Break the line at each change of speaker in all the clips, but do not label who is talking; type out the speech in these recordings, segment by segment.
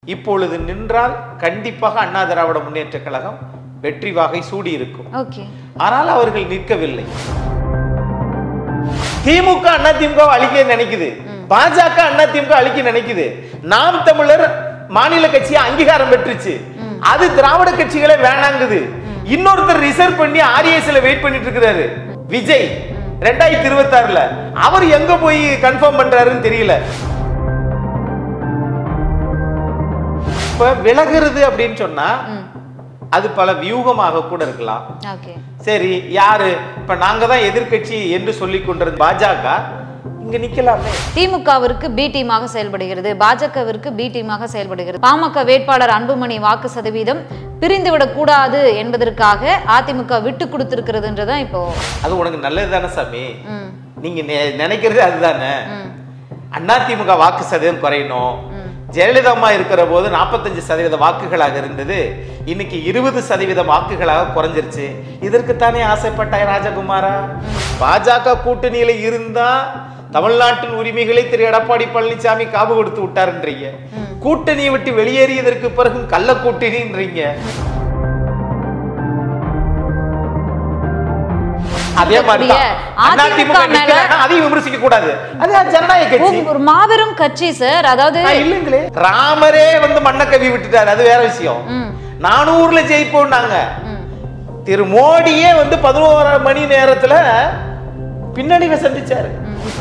இப்பொழுது நின்றால் கண்டிப்பாக அண்ணா திராவிட முன்னேற்ற கழகம் வெற்றி வாகை சூடி இருக்கும்
ஓகே
ஆனால் அவர்கள் நிற்கவில்லை திமுக அண்ணா திமுக அழிக்க நினைக்குது பாஜக அண்ணா திமுக அழிக்க நினைக்குது நாம் தமிழர் மாநில கட்சியை அங்கீகாரம் பெற்றுச்சு அது திராவிட கட்சிகளே வேணாங்குது இன்னொருத்தர் ரிசர்வ் பண்ணி ஆர்எஸ்ல வெயிட் பண்ணிட்டு இருக்கிறாரு விஜய் ரெண்டாயிரத்தி இருபத்தி ஆறுல அவர் எங்க போய் கன்ஃபார்ம் பண்றாருன்னு தெரியல இப்ப விலகுறது அப்படின்னு சொன்னா அது பல வியூகமாக கூட இருக்கலாம்
ஓகே
சரி யாரு இப்ப நாங்க தான் எதிர்க்கட்சி என்று சொல்லி கொண்டிருந்த பாஜக இங்க நிக்கலாமே
திமுகவிற்கு பி டீமாக செயல்படுகிறது பாஜகவிற்கு பி டீமாக செயல்படுகிறது பாமக வேட்பாளர் அன்புமணி வாக்கு சதவீதம் பிரிந்துவிடக் கூடாது என்பதற்காக அதிமுக விட்டு கொடுத்திருக்கிறதுன்றதான் இப்போ
அது உனக்கு நல்லது தானே சாமி
ம்,
நீங்க நெ- நினைக்கிறது அதுதானே
ம்,
அதிமுக வாக்கு சதவீதம் குறையணும் ஜெயலலிதா அம்மா இருக்கிற போது நாற்பத்தஞ்சு சதவீத வாக்குகளாக இருந்தது இன்னைக்கு இருபது சதவீத வாக்குகளாக குறைஞ்சிருச்சு இதற்குத்தானே ஆசைப்பட்டாய் ராஜகுமாரா பாஜக கூட்டணியில இருந்தா தமிழ்நாட்டின் உரிமைகளை திரு எடப்பாடி பழனிசாமி காவு கொடுத்து விட்டாருன்றீங்க கூட்டணியை விட்டு வெளியேறியதற்கு பிறகு கள்ள கூட்டணின்றீங்க அதே மாதிரி
அதிமுக
அதிமுக
மேல-
அதையும் விமர்சிக்க கூடாது அது ஜனநாயக கட்சி
ஒரு மாபெரும் கட்சி சார் அதாவது
ஆ, இல்லைங்களே ராமரே வந்து மண்ணை கவி விட்டுட்டாரு அது வேற விஷயம்
ம்,
நானூறுல ஜெயிப்போம்னாங்க
ம்,
திரு மோடியே வந்து பதினோரு மணி நேரத்துல பின்னடைவை சந்திச்சாரு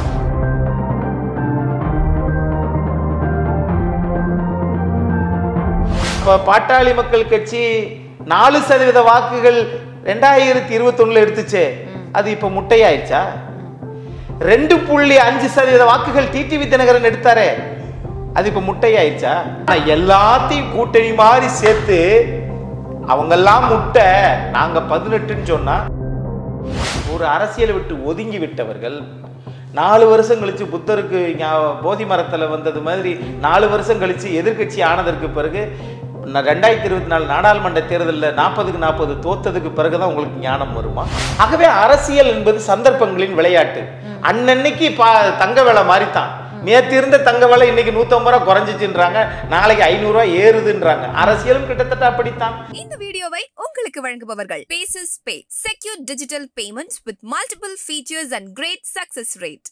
இப்ப பாட்டாளி மக்கள் கட்சி நாலு சதவீத வாக்குகள் ரெண்டாயிரத்தி இருபத்தி எடுத்துச்சே அது இப்ப முட்டையாயிடுச்சா ரெண்டு புள்ளி அஞ்சு சதவீத வாக்குகள் டிடிவி தினகரன் எடுத்தாரே அது இப்ப முட்டையாயிடுச்சா ஆனா எல்லாத்தையும் கூட்டணி மாதிரி சேர்த்து அவங்கெல்லாம் முட்டை நாங்க பதினெட்டுன்னு சொன்னா ஒரு அரசியலை விட்டு ஒதுங்கி விட்டவர்கள் நாலு வருஷம் கழிச்சு புத்தருக்கு ஞா- போதி மரத்துல வந்தது மாதிரி நாலு வருஷம் கழிச்சு எதிர்க்கட்சி ஆனதற்கு பிறகு ந- ரெண்டாயிரத்தி இருபத்தி நாலு நாடாளுமன்ற தேர்தலில் நாற்பதுக்கு நாற்பது தோத்ததுக்கு பிறகுதான் உங்களுக்கு ஞானம் வருமா ஆகவே அரசியல் என்பது சந்தர்ப்பங்களின் விளையாட்டு அன்னன்னைக்கு பா தங்க விலை மாறித்தான் நேத்து இருந்த தங்க விலை இன்னைக்கு நூத்தம்பது ரூபா குறைஞ்சிச்சுன்றாங்க நாளைக்கு ஐநூறு ரூபாய் ஏறுதுன்றாங்க அரசியலும் கிட்டத்தட்ட அப்படித்தான்
இந்த வீடியோவை உங்களுக்கு வழங்குபவர்கள் bases pay secure digital payment with multiple features and great success rate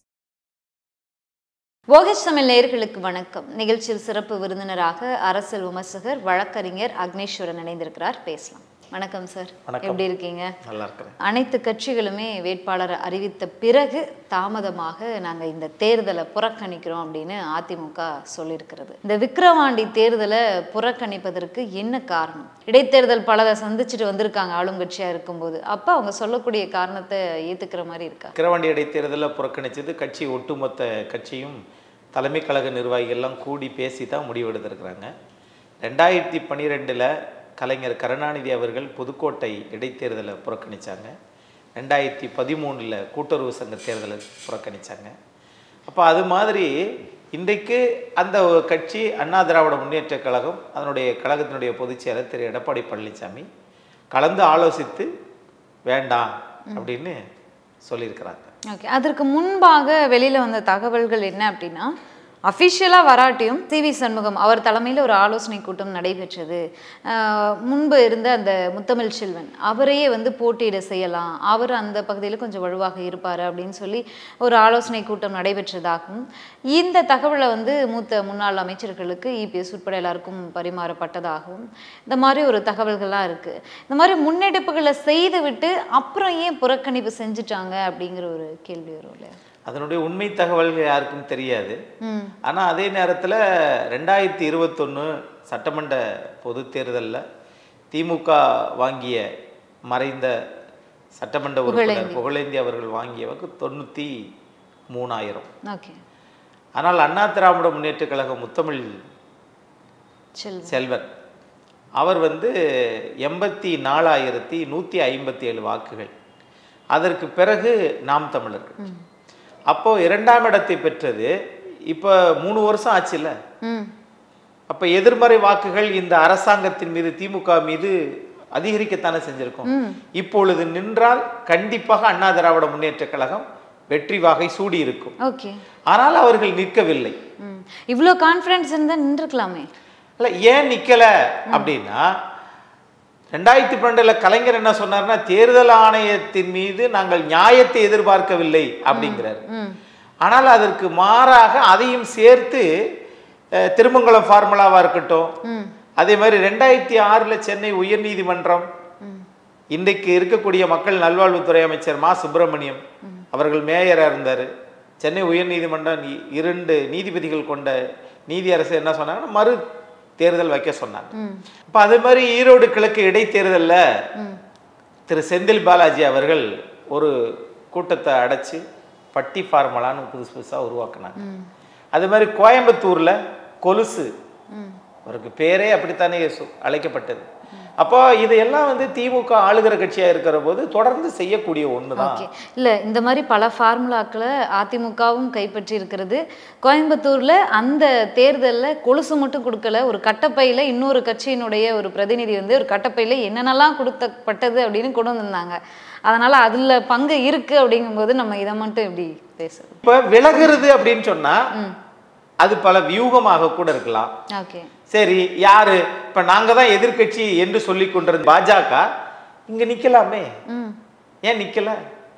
Bogesh Tamil நேயர்களுக்கு வணக்கம் நிகழ்ச்சியில் சிறப்பு விருந்தினராக அரசியல் விமர்சகர் வழக்கறிஞர் அக்னேஸ்வரன் இணைந்திருக்கிறார் பேசலாம் வணக்கம் சார்
வணக்கம்.
எப்படி இருக்கீங்க
நல்லா இருக்கிறேன்
அனைத்து கட்சிகளுமே வேட்பாளரை அறிவித்த பிறகு தாமதமாக நாங்கள் இந்த தேர்தலை புறக்கணிக்கிறோம் அப்படின்னு அதிமுக சொல்லியிருக்கிறது இந்த விக்கிரவாண்டி தேர்தலை புறக்கணிப்பதற்கு என்ன காரணம் இடைத்தேர்தல் பலதை சந்திச்சுட்டு வந்திருக்காங்க ஆளுங்கட்சியாக இருக்கும்போது அப்போ அவங்க சொல்லக்கூடிய காரணத்தை ஏற்றுக்கிற மாதிரி இருக்கா
கிரவண்டி இடைத்தேர்தலில் புறக்கணிச்சது கட்சி ஒட்டுமொத்த கட்சியும் தலைமை கழக நிர்வாகிகள்லாம் கூடி பேசி தான் முடிவெடுத்திருக்கிறாங்க ரெண்டாயிரத்தி பன்னிரெண்டில் கலைஞர் கருணாநிதி அவர்கள் புதுக்கோட்டை இடைத்தேர்தலை புறக்கணிச்சாங்க ரெண்டாயிரத்தி பதிமூணில் கூட்டுறவு சங்க தேர்தலை புறக்கணிச்சாங்க அப்போ அது மாதிரி இன்றைக்கு அந்த கட்சி அண்ணா திராவிட முன்னேற்ற கழகம் அதனுடைய கழகத்தினுடைய பொதுச் செயலர் திரு எடப்பாடி பழனிசாமி கலந்து ஆலோசித்து வேண்டாம் அப்படின்னு சொல்லியிருக்கிறாங்க
ஓகே அதற்கு முன்பாக வெளியில் வந்த தகவல்கள் என்ன அப்படின்னா அஃபிஷியலாக வராட்டியும் சி வி சண்முகம் அவர் தலைமையில் ஒரு ஆலோசனை கூட்டம் நடைபெற்றது ஆஹ் முன்பு இருந்த அந்த முத்தமிழ் செல்வன் அவரையே வந்து போட்டியிட செய்யலாம் அவர் அந்த பகுதியில் கொஞ்சம் வலுவாக இருப்பார் அப்படின்னு சொல்லி ஒரு ஆலோசனை கூட்டம் நடைபெற்றதாகவும் இந்த தகவலை வந்து மூத்த முன்னாள் அமைச்சர்களுக்கு இபிஎஸ் உட்பட எல்லாருக்கும் பரிமாறப்பட்டதாகவும் இந்த மாதிரி ஒரு தகவல்கள்லாம் இருக்குது இந்த மாதிரி முன்னெடுப்புகளை செய்துவிட்டு அப்புறம் ஏன் புறக்கணிப்பு செஞ்சுட்டாங்க அப்படிங்கிற ஒரு கேள்வி வரும் இல்லையா
அதனுடைய உண்மை தகவல்கள் யாருக்கும் தெரியாது
ம்
ஆனால் அதே நேரத்தில் ரெண்டாயிரத்தி இருபத்தொன்று சட்டமன்ற பொது தேர்தலில் திமுக வாங்கிய மறைந்த சட்டமன்ற உறுப்பினர் புகழேந்தி அவர்கள் வாங்கிய வாக்கு தொண்ணூற்றி மூணாயிரம்
ஓகே
ஆனால் அண்ணா திராவிட முன்னேற்ற கழக முத்தமிழ்
செல்வம்
செல்வன் அவர் வந்து எண்பத்தி நாலாயிரத்தி நூற்றி ஐம்பத்தி ஏழு வாக்குகள் அதற்கு பிறகு நாம் தமிழர்கள் அப்போ இரண்டாம் இடத்தை பெற்றது இப்போ மூணு வருஷம் ஆச்சுல்ல
ம்
அப்போ எதிர்மறை வாக்குகள் இந்த அரசாங்கத்தின் மீது திமுக மீது அதிகரிக்கத்தானே செஞ்சிருக்கோம் இப்பொழுது நின்றால் கண்டிப்பாக அண்ணா திராவிட முன்னேற்ற கழகம் வெற்றி வாகை சூடி இருக்கும்
ஓகே
ஆனால் அவர்கள் நிற்கவில்லை
ம் இவ்வளோ கான்ஃபிடன்ஸ் இருந்தால் நின்றுக்கலாமே
இல்ல ஏன் நிக்கல அப்படின்னா ரெண்டாயிரத்தி பன்னெண்டுல கலைஞர் என்ன சொன்னார்னா தேர்தல் ஆணையத்தின் மீது நாங்கள் நியாயத்தை எதிர்பார்க்கவில்லை அப்படிங்கிறார்
ம்
ஆனால் அதற்கு மாறாக அதையும் சேர்த்து அஹ், திருமங்கலம் ஃபார்முலாவா இருக்கட்டும்
ம்
அதே மாதிரி ரெண்டாயிரத்தி ஆறுல சென்னை உயர்நீதிமன்றம்
ம்
இன்றைக்கு இருக்கக்கூடிய மக்கள் நல்வாழ்வுத்துறை அமைச்சர் மா சுப்பிரமணியம் அவர்கள் மேயராக இருந்தார் சென்னை உயர்நீதிமன்றம் இ- இரண்டு நீதிபதிகள் கொண்ட நீதியரசு என்ன சொன்னாங்கன்னா மறு தேர்தல் வைக்க சொன்னாங்க
ம்
இப்போ அதே மாதிரி ஈரோடு கிழக்கு இடைத்தேர்தலில்
ம்
திரு செந்தில் பாலாஜி அவர்கள் ஒரு கூட்டத்தை அடைச்சு பட்டி ஃபார்முலான்னு புதுசு புதுசாக உருவாக்குனாங்க
ம்
அதே மாதிரி கோயம்புத்தூரில் கொலுசு
ம்
அவருக்கு பேரே அப்படித்தானே சு- அழைக்கப்பட்டது அப்போ இதையெல்லாம் வந்து திமுக ஆளுகிற கட்சியா இருக்கிற போது தொடர்ந்து செய்யக்கூடிய ஒன்று தான்
ஓகே இல்ல இந்த மாதிரி பல ஃபார்முலாக்களை அதிமுகவும் கைப்பற்றி இருக்கிறது கோயம்புத்தூர்ல அந்த தேர்தல்ல கொலுசு மட்டும் கொடுக்கல ஒரு கட்டப்பையில இன்னொரு கட்சியினுடைய ஒரு பிரதிநிதி வந்து ஒரு கட்டப்பையில என்னென்னலாம் கொடுத்தப்பட்டது அப்படின்னு கொண்டு வந்திருந்தாங்க அதனால அதுல பங்கு இருக்கு அப்படிங்கும்போது நம்ம இதை மட்டும் எப்படி பேசுறது
இப்போ விலகுறது அப்படின்னு சொன்னா
ம்
அது பல வியூகமாக கூட இருக்கலாம்
ஓகே
சரி யாரு இப்ப நாங்க தான் எதிர்க்கட்சி என்று சொல்லி கொண்டிருந்த பாஜக இங்க நிக்கலாமே
ம்
ஏன் நிக்கல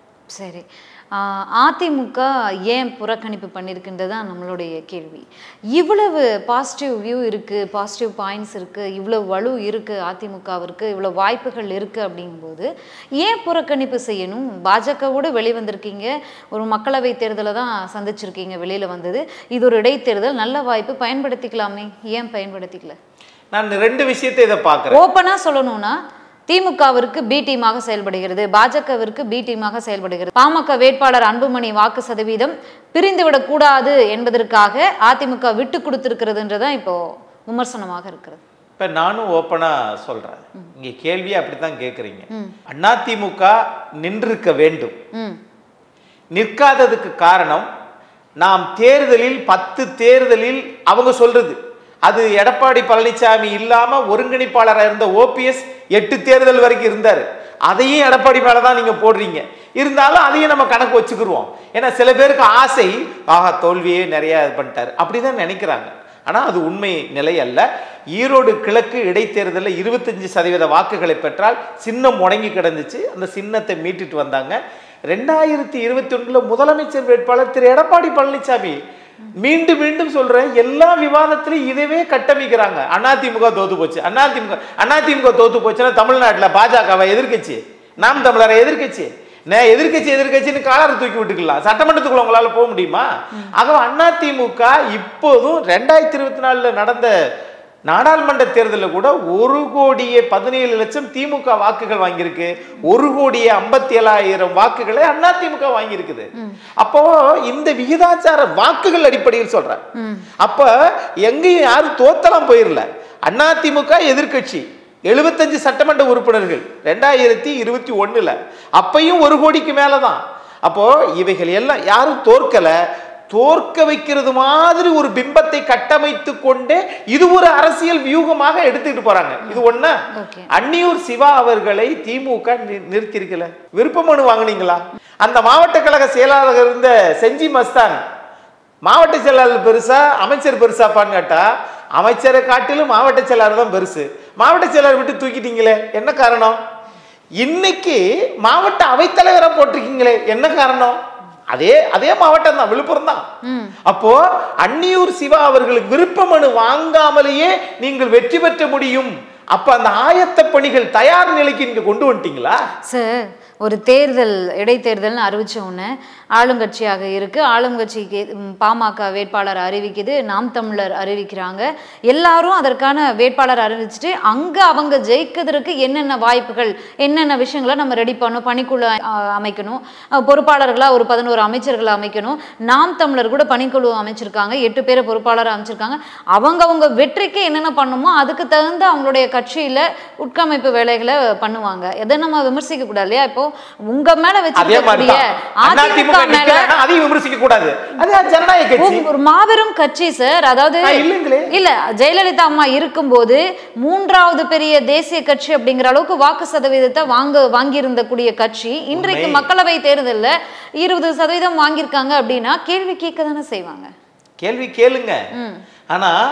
சரி ஆஹ் அதிமுக ஏன் புறக்கணிப்பு பண்ணியிருக்குன்றது தான் நம்மளுடைய கேள்வி இவ்வளவு பாசிட்டிவ் வியூ இருக்குது பாசிட்டிவ் பாயிண்ட்ஸ் இருக்குது இவ்வளவு வலு இருக்குது அதிமுகவிற்கு இவ்வளோ வாய்ப்புகள் இருக்குது அப்படிங்கும்போது ஏன் புறக்கணிப்பு செய்யணும் பாஜகவோடு வெளிவந்திருக்கீங்க ஒரு மக்களவை தேர்தலை தான் சந்திச்சிருக்கீங்க வெளியில் வந்தது இது ஒரு இடைத்தேர்தல் நல்ல வாய்ப்பு பயன்படுத்திக்கலாமே ஏன் பயன்படுத்திக்கல
நான் ரெண்டு விஷயத்தை இதை பார்க்குறேன்
ஓப்பனாக சொல்லணும்னா திமுகவிற்கு பி டீமாக செயல்படுகிறது பாஜகவிற்கு பி டீமாக செயல்படுகிறது பாமக வேட்பாளர் அன்புமணி வாக்கு சதவீதம் பிரிந்துவிடக் கூடாது என்பதற்காக அதிமுக விட்டு கொடுத்திருக்கிறதுன்றதான் இப்போ விமர்சனமாக இருக்கிறது
இப்ப நானும் ஓப்பனா சொல்றேன் இங்க கேள்வியை அப்படித்தான் கேட்குறீங்க
ம்
அதிமுக நின்றிருக்க வேண்டும்
ம்
நிற்காததுக்கு காரணம் நாம் தேர்தலில் பத்து தேர்தலில் அவங்க சொல்றது அது எடப்பாடி பழனிசாமி இல்லாம ஒருங்கிணைப்பாளராக இருந்த ஓபிஎஸ் எட்டு தேர்தல் வரைக்கும் இருந்தார் அதையும் எடப்பாடி மேல தான் நீங்க போடுறீங்க இருந்தாலும் அதையும் நம்ம கணக்கு வச்சுக்கிருவோம் ஏன்னா சில பேருக்கு ஆசை ஆஹா தோல்வியே நிறைய இது பண்ணிட்டாரு அப்படிதான் நினைக்கிறாங்க ஆனா அது உண்மை நிலை அல்ல ஈரோடு கிழக்கு இடைத்தேர்தலில் இருபத்தஞ்சு சதவீத வாக்குகளை பெற்றால் சின்னம் முடங்கி கிடந்துச்சு அந்த சின்னத்தை மீட்டுட்டு வந்தாங்க ரெண்டாயிரத்தி இருபத்தி ஒண்ணுல முதலமைச்சர் வேட்பாளர் திரு எடப்பாடி பழனிசாமி மீண்டும் மீண்டும் சொல்றேன் எல்லா விவாதத்திலையும் இதவே கட்டமைக்கிறாங்க அதிமுக தோத்து போச்சு அதிமுக அதிமுக தோத்து போச்சுன்னா தமிழ்நாட்டுல பாஜகவை எதிர்க்கட்சி நாம் தமிழரை எதிர்க்கட்சி நான் எதிர்க்கட்சி எதிர்க்கட்சின்னு காலரை தூக்கி விட்டுக்கலாம் சட்டமன்றத்துக்குள்ள உங்களால போக முடியுமா ஆகவே அதிமுக இப்போதும் ரெண்டாயிரத்தி இருபத்தி நாலுல நடந்த நாடாளுமன்ற தேர்தலில் கூட ஒரு கோடியே பதினேழு லட்சம் திமுக வாக்குகள் வாங்கியிருக்கு ஒரு கோடியே ஐம்பத்தி ஏழாயிரம் வாக்குகளை அதிமுக வாங்கியிருக்குது அப்போ இந்த விகிதாச்சார வாக்குகள் அடிப்படையில் சொல்றேன்
ம்
அப்ப எங்கேயும் யாரும் தோத்தலாம் போயிடல அதிமுக எதிர்க்கட்சி எழுபத்தஞ்சு சட்டமன்ற உறுப்பினர்கள் ரெண்டாயிரத்தி இருபத்தி ஒண்ணுல அப்பையும் ஒரு கோடிக்கு மேலதான் அப்போ இவைகள் எல்லாம் யாரும் தோற்கல தோற்க வைக்கிறது மாதிரி ஒரு பிம்பத்தை கட்டமைத்து கொண்டே இது ஒரு அரசியல் வியூகமாக எடுத்துக்கிட்டு போறாங்க இது ஒண்ணு
ஓகே
அன்னியூர் சிவா அவர்களை திமுக நி- நிறுத்தியிருக்கல விருப்ப மனு வாங்குனீங்களா அந்த மாவட்ட கழக செயலாளர் இருந்த செஞ்சி மஸ்தான் மாவட்ட செயலாளர் பெருசா அமைச்சர் பெருசாப்பான்னு கேட்டா அமைச்சரை காட்டிலும் மாவட்ட செயலாளர் தான் பெருசு மாவட்ட செயலாளர் விட்டு தூக்கிட்டீங்களே என்ன காரணம் இன்னைக்கு மாவட்ட அவைத்தலைவரை போட்டிருக்கீங்களே என்ன காரணம் அதே அதே மாவட்டம் தான் விழுப்புரம் தான்
ம்
அப்போ அன்னியூர் சிவா அவர்களுக்கு விருப்ப மனு வாங்காமலேயே நீங்கள் வெற்றி பெற்ற முடியும் அப்ப அந்த ஆயத்த பணிகள் தயார் நிலைக்கு நீங்க கொண்டு வந்துட்டீங்களா
சார் ஒரு தேர்தல் இடைத்தேர்தல்னு அறிவிச்ச உடனே ஆளுங்கட்சியாக இருக்கு ஆளுங்கட்சிக்கு ம், பாமக வேட்பாளர் அறிவிக்குது நாம் தமிழர் அறிவிக்கிறாங்க எல்லாரும் அதற்கான வேட்பாளர் அறிவிச்சுட்டு அங்க அவங்க ஜெயிக்கிறதுக்கு என்னென்ன வாய்ப்புகள் என்னென்ன விஷயங்களை நம்ம ரெடி பண்ணணும் பணிக்குழு அ, அமைக்கணும் அ, பொறுப்பாளர்களா ஒரு பதினோரு அமைச்சர்களை அமைக்கணும் நாம் தமிழர் கூட பணிக்குழு அமைச்சிருக்காங்க எட்டு பேரை பொறுப்பாளர் அமைச்சிருக்காங்க அவங்க அவங்க வெற்றிக்கு என்னென்ன பண்ணுமோ அதுக்கு தகுந்த அவங்களுடைய கட்சியில உட்கமைப்பு வேலைகளை பண்ணுவாங்க எதை நம்ம விமர்சிக்க கூடாது இல்லையா இப்போ உங்க மேல
அதே மாதிரி
வச்சிருக்கக்கூடிய
தான்
அதிமுக மேல
நிக்கலைன்னா அதையும் விமர்சிக்க கூடாது அது ஜனநாயக கட்சி
ஒரு மாபெரும் கட்சி சார் அதாவது
ஆ, இல்லைங்களே.
இல்ல ஜெயலலிதா அம்மா இருக்கும்போது மூன்றாவது பெரிய தேசிய கட்சி அப்படிங்கிற அளவுக்கு வாக்கு சதவீதத்தை வாங்க வாங்கியிருந்த கூடிய கட்சி இன்றைக்கு
உண்மை.
மக்களவை தேர்தல்ல இருபது சதவீதம் வாங்கியிருக்காங்க அப்படின்னா கேள்வி கேட்க தானே செய்வாங்க
கேள்வி கேளுங்க
ம்
ஆனா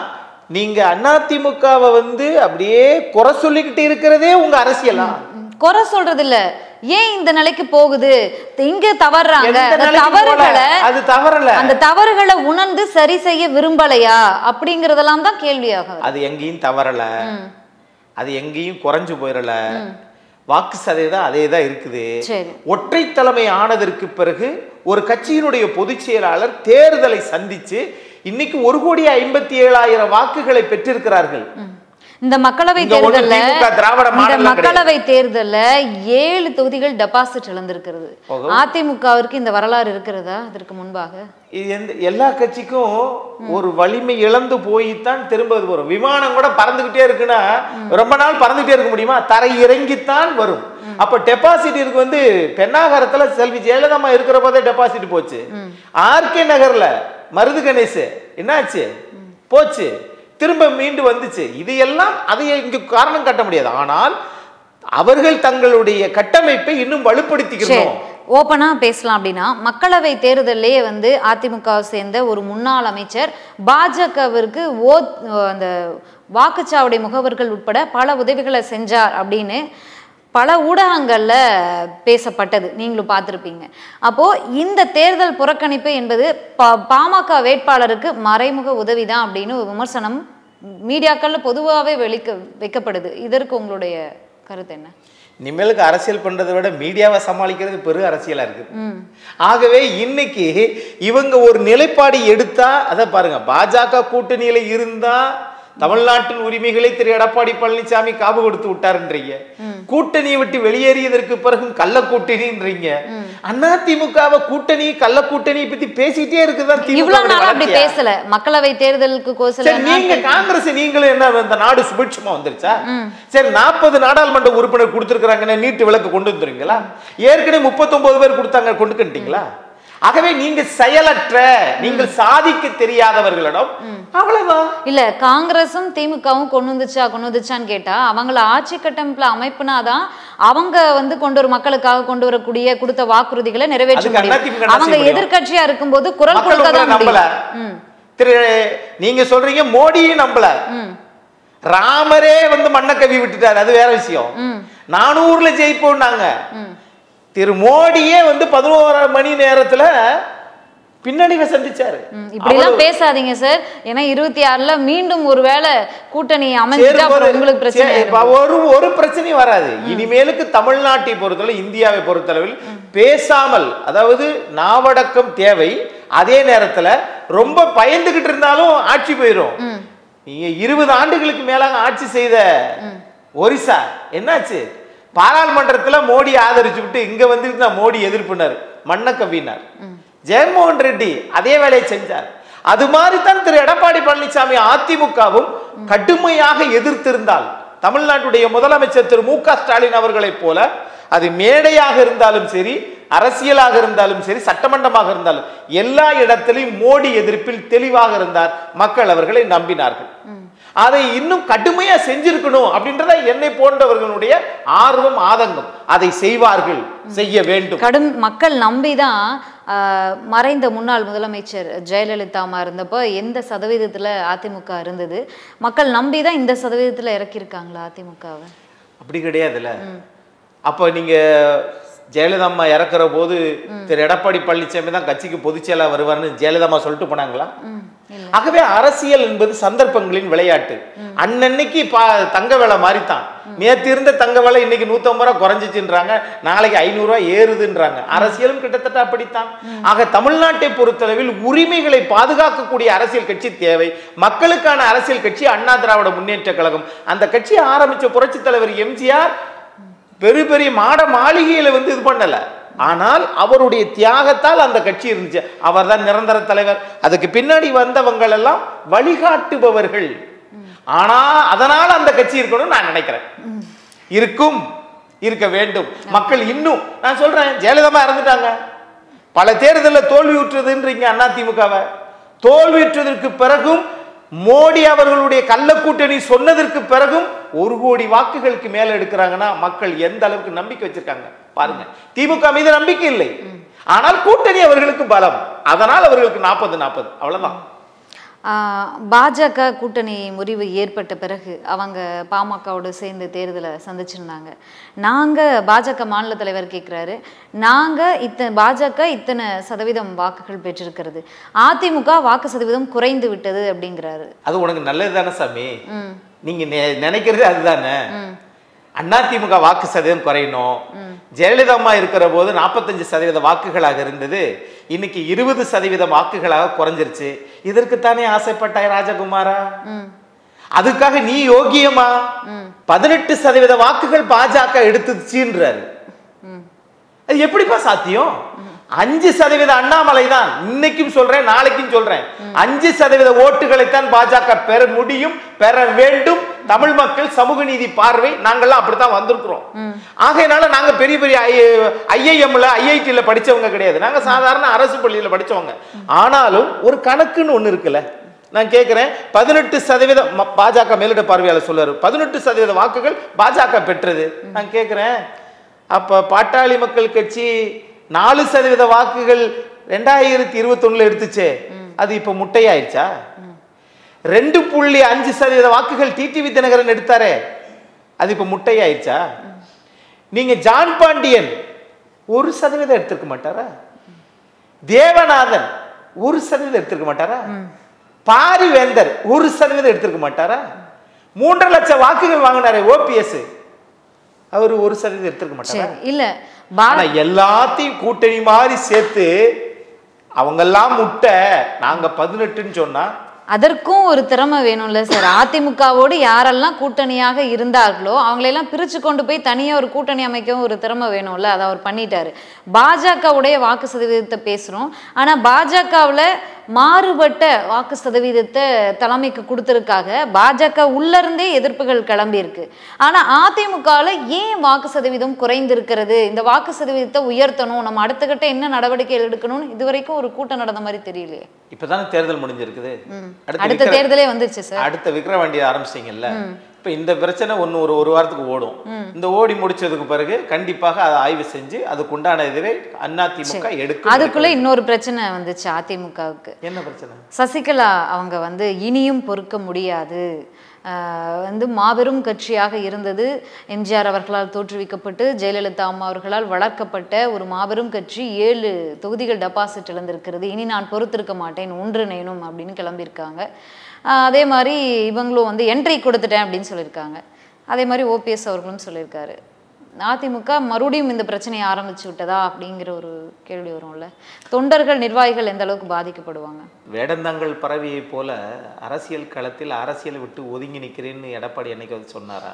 நீங்க அதிமுகவை வந்து அப்படியே குறை சொல்லிக்கிட்டு இருக்கிறதே உங்க அரசியலா
குறை சொல்றது இல்ல ஏன் இந்த நிலைக்கு போகுது இங்க தவறுறாங்க
எந்த
அந்த
நிலைக்கு போல?
தவறுகளை
அது தவறல
அந்த தவறுகளை உணர்ந்து சரி செய்ய விரும்பலையா அப்படிங்கறதெல்லாம் தான் கேள்வியாக வருது.
அது எங்கேயும் தவறல அது எங்கேயும் குறைஞ்சு போயிடல வாக்கு சதவீதம் அதே தான் இருக்குது
சரி
ஒற்றை தலைமை ஆனதற்கு பிறகு ஒரு கட்சியினுடைய பொதுச் செயலாளர் தேர்தலை சந்திச்சு இன்னைக்கு ஒரு கோடி ஐம்பத்தி ஏழாயிரம் வாக்குகளை பெற்றிருக்கிறார்கள்
இந்த மக்களவை
இங்க ஒண்ணும்
தேர்தல்ல
திமுக திராவிட
இந்த
மாடல்லாம்
மக்களவை தேர்தல்ல ஏழு தொகுதிகள் டெபாசிட் இழந்திருக்கிறது
ஓஹோ.
அதிமுகவிற்கு இந்த வரலாறு இருக்கிறதா அதற்கு முன்பாக
இது எந்த எல்லா கட்சிக்கும் ஒரு வலிமை இழந்து போய்த்தான் திரும்ப இது வரும் விமானம் கூட பறந்துகிட்டே இருக்குன்னா ரொம்ப நாள் பறந்துகிட்டே இருக்க முடியுமா தரை இறங்கித்தான் வரும் அப்ப டெபாசிட் இருக்கு வந்து பெண்ணாகரத்துல செல்வி ஜெயலலிதா இருக்கிற போதே டெபாசிட் போச்சு ஆர்கே நகர்ல மருது கணேஷ் என்னாச்சு போச்சு திரும்ப மீண்டு வந்துச்சு இது எல்லாம் அதை இங்கு காரணம் காட்ட முடியாது ஆனால் அவர்கள் தங்களுடைய கட்டமைப்பை இன்னும்
சரி
வலுப்படுத்திக்கணும்
ஓப்பனா பேசலாம் அப்படின்னா மக்களவை தேர்தல்லையே வந்து அதிமுகவை சேர்ந்த ஒரு முன்னாள் அமைச்சர் பாஜகவிற்கு ஓ அந்த வாக்குச்சாவடி முகவர்கள் உட்பட பல உதவிகளை செஞ்சார் அப்படின்னு பல ஊடகங்கள்ல பேசப்பட்டது நீங்களும் பார்த்துருப்பீங்க அப்போ இந்த தேர்தல் புறக்கணிப்பு என்பது பா பாமக வேட்பாளருக்கு மறைமுக உதவி தான் அப்படின்னு ஒரு விமர்சனம் மீடியாக்கள்ல பொதுவாகவே வெளிக்க வைக்கப்படுது இதற்கு உங்களுடைய கருத்து என்ன
இனிமேலுக்கு அரசியல் பண்றதை விட மீடியாவை சமாளிக்கிறது பெரு அரசியலா இருக்கு
ம்
ஆகவே இன்னைக்கு இவங்க ஒரு நிலைப்பாடு எடுத்தா அதை பாருங்க பாஜக கூட்டணியில இருந்தா தமிழ்நாட்டின் உரிமைகளை திரு எடப்பாடி பழனிசாமி காவு கொடுத்து விட்டாருன்றீங்க கூட்டணியை விட்டு வெளியேறியதற்கு பிறகும் கள்ள கூட்டணின்றீங்க அதிமுகவை கூட்டணி கள்ள கூட்டணியை பத்தி பேசிட்டே இருக்குதான்
இவ்வளவு நாளா அப்படி
திமுக
பேசல மக்களவை தேர்தலுக்கு கோசல
சரி நீங்க காங்கிரஸ் நீங்களும் என்ன இந்த நாடு சுபிட்சமா வந்துருச்சா சரி நாற்பது நாடாளுமன்ற உறுப்பினர் கொடுத்திருக்காங்கன்னா நீட்டு விளக்கு கொண்டு வந்துருங்களா ஏற்கனவே 39 பேர் கொடுத்தாங்க கொண்டுக்கிட்டீங்களா ஆகவே நீங்க செயலற்ற நீங்கள் சாதிக்க தெரியாதவர்களிடம் அவ்வளவுதான்
இல்ல காங்கிரஸும் திமுகவும் கொண்டு வந்துச்சா கொண்டு வந்துச்சான்னு கேட்டா அவங்கள ஆட்சி கட்டமைப்புல அமைப்புனாதான் அவங்க வந்து கொண்டு வர மக்களுக்காக கொண்டு வரக்கூடிய கொடுத்த வாக்குறுதிகளை நிறைவேற்ற
அதுக்கு
முடியும்
அதிமுக என்ன
அவங்க
செய்ய முடியும்?
எதிர்க்கட்சியா இருக்கும்போது குரல்
மக்கள்
கொடுக்க
உங்களை
தான்
நம்பல
முடியும் ம்,
திரு நீங்க சொல்றீங்க மோடியும் நம்பல
ம்,
ராமரே வந்து மண்ணை கவி விட்டுட்டாரு அது வேற விஷயம்
ம்,
நானூறுல ஜெயிப்போம்னாங்க
ம்.
திரு மோடியே வந்து பதினோரு மணி நேரத்துல பின்னடைவை சந்திச்சாரு
ம், இப்படிலாம் பேசாதீங்க சார் ஏன்னா இருபத்தி ஆறுல மீண்டும் ஒருவேளை கூட்டணி அமைஞ்சிட்டா
சேரும்போது-
அப்புறம் உங்களுக்கு பிரச்சனை
சே- இப்ப
ஆயிரும்.
ஒரு ஒரு பிரச்சனையும் வராது இனிமேலுக்கு தமிழ்நாட்டை பொறுத்தளவு இந்தியாவை பொறுத்தளவில் பேசாமல் அதாவது நாவடக்கம் தேவை அதே நேரத்துல ரொம்ப பயந்துகிட்டு இருந்தாலும் ஆட்சி போயிடும்
ம்,
நீங்க இருபது ஆண்டுகளுக்கு மேலாக ஆட்சி செய்த ஒரிசா என்னாச்சு பாராளுமன்றத்துல மோடி ஆதரிச்சு விட்டு இங்க வந்துட்டு நான் மோடி எதிர்ப்பினர் மண்ண கவ்வினார் ஜெகன்மோகன் ரெட்டி அதே வேலையை செஞ்சார் அது மாதிரி தான் திரு எடப்பாடி பழனிசாமி அதிமுகவும் கடுமையாக எதிர்த்திருந்தால் தமிழ்நாட்டுடைய முதலமைச்சர் திரு மு க ஸ்டாலின் அவர்களைப் போல அது மேடையாக இருந்தாலும் சரி அரசியலாக இருந்தாலும் சரி சட்டமன்றமாக இருந்தாலும் எல்லா இடத்திலும் மோடி எதிர்ப்பில் தெளிவாக இருந்தார் மக்கள் அவர்களை நம்பினார்கள் அதை இன்னும் கடுமையா செஞ்சிருக்கணும் அப்படின்றத என்னை போன்றவர்களுடைய ஆர்வம் ஆதங்கம் அதை செய்வார்கள் செய்ய வேண்டும்
கடும் மக்கள் நம்பிதான் ஆஹ், மறைந்த முன்னாள் முதலமைச்சர் ஜெயலலிதா அம்மா இருந்தப்போ எந்த சதவீதத்துல அதிமுக இருந்தது மக்கள் நம்பிதான் இந்த சதவீதத்துல இறக்கியிருக்காங்களா அதிமுகவை
அப்படி கிடையாதுல்ல அப்ப நீங்க ஜெயலலிதா அம்மா இறக்குற போது திரு எடப்பாடி பழனிசாமி தான் கட்சிக்கு பொதுச்செயலா வருவார்னு ஜெயலலிதா அம்மா சொல்லிட்டு போனாங்களா
ம், இல்ல
ஆகவே அரசியல் என்பது சந்தர்ப்பங்களின் விளையாட்டு அன்னன்னைக்கு பா தங்க விலை மாறித்தான் நேத்து இருந்த தங்க விலை இன்னைக்கு நூத்தம்பது ரூபா குறைஞ்சிச்சுன்றாங்க நாளைக்கு ஐநூறு ரூபாய் ஏறுதுன்றாங்க அரசியலும் கிட்டத்தட்ட அப்படித்தான் ஆக தமிழ்நாட்டை பொறுத்தளவில் உரிமைகளை பாதுகாக்கக்கூடிய அரசியல் கட்சி தேவை மக்களுக்கான அரசியல் கட்சி அண்ணா திராவிட முன்னேற்ற கழகம் அந்த கட்சியை ஆரம்பிச்ச புரட்சி தலைவர் எம்ஜிஆர் பெரிய பெரிய மாட மாளிகையில வந்து இது பண்ணல ஆனால் அவருடைய தியாகத்தால் அந்த கட்சி இருந்துச்சு அவர்தான் நிரந்தர தலைவர் அதுக்கு பின்னாடி வந்தவங்க எல்லாம் வழிகாட்டுபவர்கள் ஆனா அதனால அந்த கட்சி இருக்கணும்னு நான் நினைக்கிறேன் இருக்கும் இருக்க வேண்டும் மக்கள் இன்னும் நான் சொல்றேன் ஜெயலலிதா இறந்துட்டாங்க பல தேர்தலில் தோல்வியுற்றதுன்றீங்க அண்ணா திமுகவை தோல்வியுற்றதற்கு பிறகும் மோடி அவர்களுடைய கள்ள கூட்டணி சொன்னதற்கு பிறகும் ஒரு கோடி வாக்குகளுக்கு மேல எடுக்கிறாங்கன்னா மக்கள் எந்த அளவுக்கு நம்பிக்கை வச்சிருக்காங்க பாருங்க திமுக மீது நம்பிக்கை இல்லை ஆனால் கூட்டணி அவர்களுக்கு பலம் அதனால் அவர்களுக்கு நாற்பது நாற்பது அவ்வளவுதான்
ஆஹ் பாஜக கூட்டணி முறிவு ஏற்பட்ட பிறகு அவங்க பாமகவோடு சேர்ந்து தேர்தலை சந்திச்சிருந்தாங்க நாங்கள் பாஜக மாநில தலைவர் கேட்குறாரு நாங்கள் இத்தனை பாஜக இத்தனை சதவீதம் வாக்குகள் பெற்றிருக்கிறது அதிமுக வாக்கு சதவீதம் குறைந்து விட்டது அப்படிங்கிறாரு
அது உனக்கு நல்லது தானே சாமி
ம்
நீங்க நெ- நினைக்கிறது அதுதானே அதிமுக வாக்கு சதவீதம் குறையணும் ஜெயலலிதா அம்மா இருக்கிற போது நாற்பத்தஞ்சு சதவீத வாக்குகளாக இருந்தது இன்னைக்கு இருபது சதவீத வாக்குகளாக குறைஞ்சிருச்சு இதற்குத்தானே ஆசைப்பட்டாய் ராஜகுமாரா
ம்
அதுக்காக நீ யோகியமா பதினெட்டு சதவீத வாக்குகள் பாஜக எடுத்துச்சுன்றாரு
ம்
அது எப்படிப்பா சாத்தியம் அஞ்சு சதவீத அண்ணாமலை தான் இன்னைக்கும் சொல்றேன் நாளைக்கும் சொல்றேன் அஞ்சு சதவீத ஓட்டுகளைத்தான் பாஜக பெற முடியும் பெற வேண்டும் தமிழ் மக்கள் சமூக நீதி பார்வை நாங்கெல்லாம் அப்படித்தான் வந்திருக்கிறோம் ஆகையினால நாங்க பெரிய பெரிய ஐஐஎம்ல ஐஐடில படிச்சவங்க கிடையாது நாங்க சாதாரண அரசு பள்ளியில படிச்சவங்க ஆனாலும் ஒரு கணக்குன்னு ஒண்ணு இருக்குல்ல நான் கேட்கிறேன் பதினெட்டு சதவீதம் ம- பாஜக மேலிட பார்வையாளர் சொல்றாரு பதினெட்டு சதவீத வாக்குகள் பாஜக பெற்றது நான் கேட்கிறேன் அப்ப பாட்டாளி மக்கள் கட்சி நாலு சதவீத வாக்குகள் ரெண்டாயிரத்தி இருபத்தொன்னுல எடுத்துச்சே அது இப்ப முட்டையாயிடுச்சா ரெண்டு புள்ளி அஞ்சு சதவீத வாக்குகள் டிடிவி தினகரன் எடுத்தாரே அது இப்ப முட்டையாயிடுச்சா நீங்க ஜான் பாண்டியன் ஒரு சதவீதம் எடுத்திருக்க மாட்டாரா தேவநாதன் ஒரு சதவீதம் எடுத்திருக்க மாட்டாரா பாரிவேந்தர் ஒரு சதவீதம் எடுத்திருக்க மாட்டாரா மூன்றரை லட்சம் வாக்குகள் வாங்கினாரே ஓபிஎஸ் அவர் ஒரு சதவீதம் எடுத்திருக்க மாட்டாரா
சரி இல்ல பா
ஆனா எல்லாத்தையும் கூட்டணி மாதிரி சேர்த்து அவங்கெல்லாம் முட்டை நாங்க பதினெட்டுன்னு சொன்னா
அதற்கும் ஒரு திறமை வேணும்ல சார் அதிமுகவோடு யாரெல்லாம் கூட்டணியாக இருந்தார்களோ அவங்களையெல்லாம் பிரிச்சு கொண்டு போய் தனியா ஒரு கூட்டணி அமைக்கவும் ஒரு திறமை வேணும்ல அதை அவர் பண்ணிட்டாரு பாஜகவுடைய வாக்கு சதவீதத்தை பேசுறோம் ஆனா பாஜகவுல மாறுபட்ட வாக்கு சதவீதத்தை தலைமைக்கு கொடுத்ததுக்காக பாஜக உள்ள இருந்தே எதிர்ப்புகள் கிளம்பி இருக்கு ஆனா அதிமுகவில் ஏன் வாக்கு சதவீதம் குறைந்திருக்கிறது இந்த வாக்கு சதவீதத்தை உயர்த்தணும் நம்ம அடுத்த கட்ட என்ன நடவடிக்கைகள் எடுக்கணும்னு இதுவரைக்கும் ஒரு கூட்டம் நடந்த மாதிரி தெரியலையே
இப்பதானே தேர்தல் முடிஞ்சிருக்குது அடுத்த
அடுத்த
விக்கிர-
தேர்தலே வந்துருச்சு சார்
அடுத்த விக்கிரவாண்டி ஆரம்பிச்சிட்டீங்கல்ல இப்ப இந்த பிரச்சனை ஒண்ணு ஒரு ஒரு வாரத்துக்கு ஓடும் இந்த ஓடி முடிச்சதுக்கு பிறகு கண்டிப்பாக அதை ஆய்வு செஞ்சு அதுக்கு உண்டான இதுவே அதிமுக எடுக்கும்
அதுக்குள்ள இன்னொரு பிரச்சனை வந்துச்சு அதிமுகவுக்கு
என்ன பிரச்சனை
சசிகலா அவங்க வந்து இனியும் பொறுக்க முடியாது ஆஹ் வந்து மாபெரும் கட்சியாக இருந்தது எம்ஜிஆர் அவர்களால் தோற்றுவிக்கப்பட்டு ஜெயலலிதா அம்மா அவர்களால் வளர்க்கப்பட்ட ஒரு மாபெரும் கட்சி ஏழு தொகுதிகள் டெபாசிட் இழந்திருக்கிறது இனி நான் பொறுத்திருக்க மாட்டேன் ஒன்றிணையணும் அப்படின்னு கிளம்பியிருக்காங்க ஆஹ் அதே மாதிரி இவங்களும் வந்து என்ட்ரி கொடுத்துட்டேன் அப்படின்னு சொல்லியிருக்காங்க அதே மாதிரி ஓபிஎஸ் அவர்களும் சொல்லியிருக்காரு அதிமுக மறுபடியும் இந்த பிரச்சனையை ஆரம்பிச்சு விட்டதா அப்படிங்கிற ஒரு கேள்வி வரும்ல தொண்டர்கள் நிர்வாகிகள் எந்த அளவுக்கு பாதிக்கப்படுவாங்க
வேடந்தாங்கல் பறவையை போல அரசியல் களத்தில் அரசியலை விட்டு ஒதுங்கி நிற்கிறேன்னு எடப்பாடி என்னைக்கு சொன்னாரா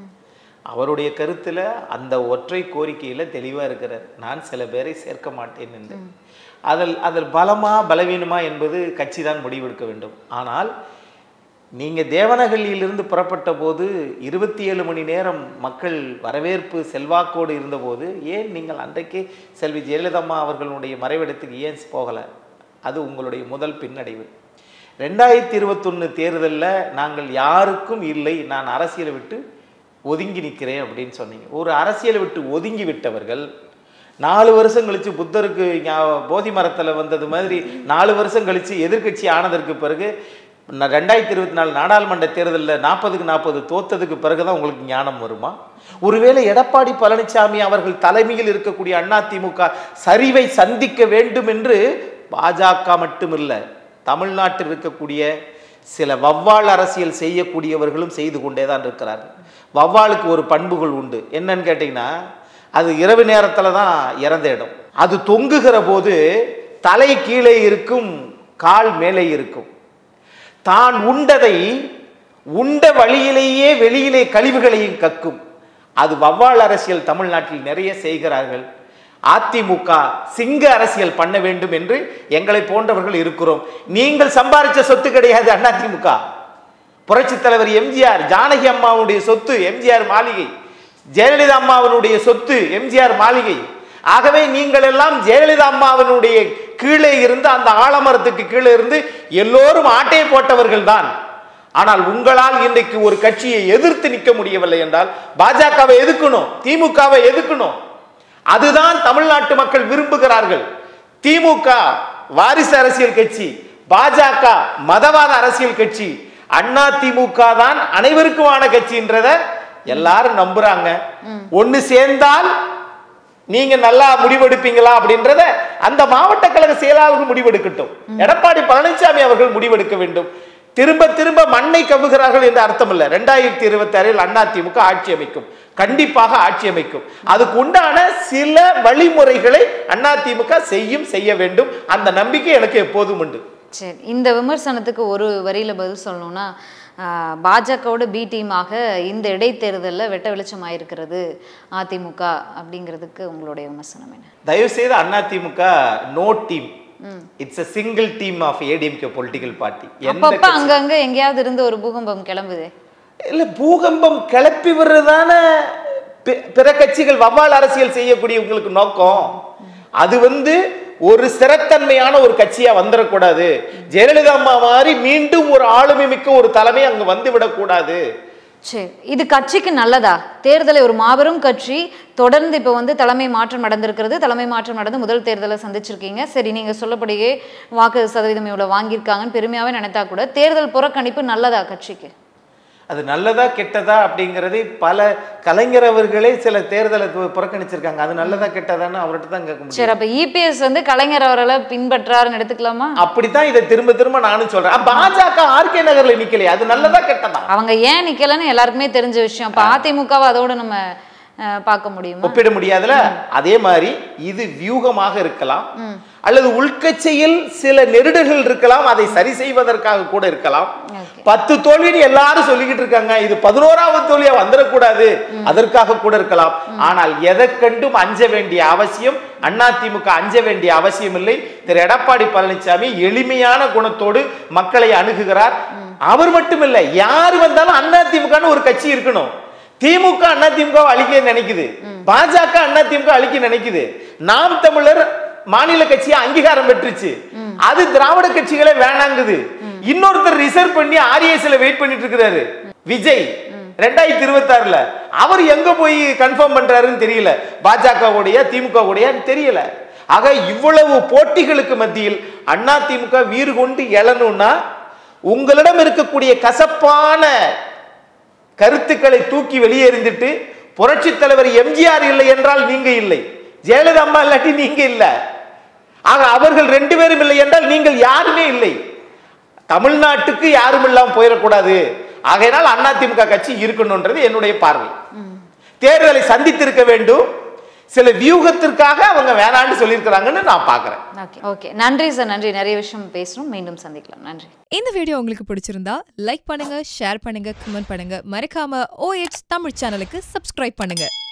அவருடைய கருத்துல அந்த ஒற்றை கோரிக்கையில தெளிவா இருக்கிறார் நான் சில பேரை சேர்க்க மாட்டேன் என்று அதில் அதில் பலமா பலவீனமா என்பது கட்சி தான் முடிவெடுக்க வேண்டும் ஆனால் நீங்க தேவனஹள்ளியிலிருந்து புறப்பட்ட போது இருபத்தி ஏழு மணி நேரம் மக்கள் வரவேற்பு செல்வாக்கோடு இருந்தபோது ஏன் நீங்கள் அன்றைக்கே செல்வி ஜெயலலிதா அவர்களுடைய மறைவிடத்துக்கு ஏன் போகல அது உங்களுடைய முதல் பின்னடைவு ரெண்டாயிரத்தி இருபத்தொன்று தேர்தலில் நாங்கள் யாருக்கும் இல்லை நான் அரசியலை விட்டு ஒதுங்கி நிற்கிறேன் அப்படின்னு சொன்னீங்க ஒரு அரசியலை விட்டு ஒதுங்கி விட்டவர்கள் நாலு வருஷம் கழிச்சு புத்தருக்கு ஞா- போதி மரத்தில் வந்தது மாதிரி நாலு வருஷம் கழிச்சு எதிர்க்கட்சி ஆனதற்கு பிறகு ந- ரெண்டாயிரத்தி இருபத்தி நாலு நாடாளுமன்ற தேர்தலில் நாற்பதுக்கு நாற்பது தோத்ததுக்கு பிறகுதான் உங்களுக்கு ஞானம் வருமா ஒருவேளை எடப்பாடி பழனிசாமி அவர்கள் தலைமையில் இருக்கக்கூடிய அதிமுக சரிவை சந்திக்க வேண்டும் என்று பாஜக மட்டுமில்ல தமிழ்நாட்டில் இருக்கக்கூடிய சில வவ்வால் அரசியல் செய்யக்கூடியவர்களும் செய்து கொண்டே தான் இருக்கிறார்கள் வவ்வாலுக்கு ஒரு பண்புகள் உண்டு என்னன்னு கேட்டிங்கன்னா அது இரவு நேரத்தில் தான் இறந்த இடம் அது தொங்குகிற போது தலை கீழே இருக்கும் கால் மேலே இருக்கும் தான் உண்டதை உண்ட வழியிலேயே வெளியிலே கழிவுகளையும் கக்கும் அது வவ்வால் அரசியல் தமிழ்நாட்டில் நிறைய செய்கிறார்கள் அதிமுக சிங்க அரசியல் பண்ண வேண்டும் என்று எங்களை போன்றவர்கள் இருக்கிறோம் நீங்கள் சம்பாதிச்ச சொத்து கிடையாது அதிமுக புரட்சித் தலைவர் எம்ஜிஆர் ஜானகி அம்மாவுடைய சொத்து எம்ஜிஆர் மாளிகை ஜெயலலிதா அம்மாவினுடைய சொத்து எம்ஜிஆர் மாளிகை ஆகவே நீங்கள் எல்லாம் ஜெயலலிதா அம்மாவினுடைய கீழே இருந்து அந்த ஆலமரத்துக்கு கீழே இருந்து எல்லோரும் ஆட்டையை போட்டவர்கள் தான் ஆனால் உங்களால் இன்றைக்கு ஒரு கட்சியை எதிர்த்து நிற்க முடியவில்லை என்றால் பாஜகவை எதுக்கணும் திமுகவை எதுக்கணும் அதுதான் தமிழ்நாட்டு மக்கள் விரும்புகிறார்கள் திமுக வாரிசு அரசியல் கட்சி பாஜக மதவாத அரசியல் கட்சி அண்ணா திமுக தான் அனைவருக்குமான கட்சின்றத எல்லாரும் நம்புறாங்க ஒண்ணு சேர்ந்தால் நீங்க நல்லா முடிவெடுப்பீங்களா அப்படின்றத அந்த மாவட்ட கழக செயலாளர்கள் முடிவெடுக்கட்டும் எடப்பாடி பழனிசாமி அவர்கள் முடிவெடுக்க வேண்டும் திரும்ப திரும்ப மண்ணை கவுகிறார்கள் என்று அர்த்தம் இல்ல ரெண்டாயிரத்தி இருபத்தி ஆறில் அண்ணா திமுக ஆட்சி அமைக்கும் கண்டிப்பாக ஆட்சி அமைக்கும் அதுக்கு உண்டான சில வழிமுறைகளை அண்ணா திமுக செய்யும் செய்ய வேண்டும் அந்த நம்பிக்கை எனக்கு எப்போதும் உண்டு
சரி இந்த விமர்சனத்துக்கு ஒரு வரியில பதில் சொல்லணும்னா ஆஹ், பாஜகவோட பி டீமாக இந்த இடைத்தேர்தலில் வெட்ட வெளிச்சமாயிருக்கிறது அதிமுக அப்படிங்கிறதுக்கு உங்களுடைய விமர்சனம் என்ன
தயவு செய்து Anna DMK no team it's a single team of ADMK political party
அப்பப்ப அங்கங்க எங்கேயாவது இருந்து ஒரு பூகம்பம் கிளம்புதே
இல்ல பூகம்பம் கிளப்பி விடுறதான பி- பிற கட்சிகள் வவ்வால் அரசியல் செய்யக்கூடியவங்களுக்கு நோக்கம் அது வந்து ஒரு ஸ்திரத்தன்மையான ஒரு கட்சியா வந்துடக்கூடாது ஜெயலலிதா அம்மா மாதிரி மீண்டும் ஒரு ஆளுமை மிக்க ஒரு தலைமை அங்க வந்து விடக்கூடாது
சரி இது கட்சிக்கு நல்லதா தேர்தலை ஒரு மாபெரும் கட்சி தொடர்ந்து இப்போ வந்து தலைமை மாற்றம் நடந்திருக்கிறது தலைமை மாற்றம் நடந்து முதல் தேர்தலை சந்திச்சிருக்கீங்க சரி நீங்க சொல்லப்படியே வாக்கு சதவீதம் இவ்வளவு வாங்கியிருக்காங்கன்னு பெருமையாவே நினைத்தா கூட தேர்தல் புறக்கணிப்பு நல்லதா கட்சிக்கு
அது நல்லதா கெட்டதா அப்படிங்கறதை பல கலைஞர் அவர்களே சில தேர்தலை பு- புறக்கணிச்சிருக்காங்க அது நல்லதா கெட்டதான்னு அவர்கிட்ட தான் கேட்க முடியும்
சரி அப்ப இபிஎஸ் வந்து கலைஞர் அவர்களை பின்பற்றாருன்னு எடுத்துக்கலாமா
அப்படித்தான் இதை திரும்ப திரும்ப நானும் சொல்றேன் அ, பாஜக ஆர்கே நகர்ல நிக்கலையே அது நல்லதா கெட்டதா
அவங்க ஏன் நிக்கலன்னு எல்லாருக்குமே தெரிஞ்ச விஷயம் அப்ப அதிமுகவை அதோட நம்ம அஹ், பார்க்க முடியுமா
ஒப்பிட முடியாதுல அதே மாதிரி இது வியூகமாக இருக்கலாம் அல்லது உள்கட்சியில் சில நெருடல்கள் இருக்கலாம் அதை சரி செய்வதற்காக கூட இருக்கலாம்
Okay.
பத்து தோல்வின்னு எல்லாரும் சொல்லிக்கிட்டு இருக்காங்க இது பதினோராவது தோல்வியா வந்துடக்கூடாது அதற்காக கூட இருக்கலாம் ஆனால் எதை கண்டும் அஞ்ச வேண்டிய அவசியம் அதிமுக அஞ்ச வேண்டிய அவசியம் இல்லை திரு எடப்பாடி பழனிசாமி எளிமையான குணத்தோடு மக்களை அணுகுகிறார் அவர் மட்டுமில்லை யார் வந்தாலும் அதிமுகன்னு ஒரு கட்சி இருக்கணும் திமுக அண்ணா திமுக அழிக்க நினைக்குது பாஜக அண்ணா திமுக அழிக்க நினைக்குது நாம் தமிழர் மாநில கட்சியை அங்கீகாரம் பெற்றுச்சு அது திராவிட கட்சிகளே வேணாங்குது இன்னொருத்தர் ரிசர்வ் பண்ணி ஆர்எஸ்ல வெயிட் பண்ணிட்டு இருக்கிறாரு விஜய் ரெண்டாயிரத்தி இருபத்தி ஆறுல அவர் எங்க போய் கன்ஃபார்ம் பண்றாருன்னு தெரியல பாஜக உடைய திமுக உடைய தெரியல ஆக இவ்வளவு போட்டிகளுக்கு மத்தியில் அண்ணா திமுக வீறு கொண்டு எழணும்னா உங்களிடம் இருக்கக்கூடிய கசப்பான கருத்துக்களை தூக்கி வெளியெறிந்துட்டு புரட்சி தலைவர் எம்ஜிஆர் இல்லை என்றால் நீங்க இல்லை ஜெயலலிதா அம்மா இல்லாட்டி நீங்க இல்ல ஆக அவர்கள் ரெண்டு பேரும் இல்லை என்றால் நீங்கள் யாருமே இல்லை தமிழ்நாட்டுக்கு யாரும் இல்லாம போயிடக்கூடாது ஆகையினால் அதிமுக கட்சி இருக்கணும்ன்றது என்னுடைய பார்வை தேர்தலை சந்தித்திருக்க வேண்டும் சில வியூகத்திற்காக அவங்க வேணான்னு சொல்லியிருக்கிறாங்கன்னு நான் பார்க்கிறேன்
ஓகே ஓகே நன்றி சார் நன்றி நிறைய விஷயம் பேசணும் மீண்டும் சந்திக்கலாம் நன்றி
இந்த வீடியோ உங்களுக்கு பிடிச்சிருந்தா லைக் பண்ணுங்க ஷேர் பண்ணுங்க கமெண்ட் பண்ணுங்க மறக்காம OH தமிழ் சேனலுக்கு சப்ஸ்கிரைப் பண்ணுங்க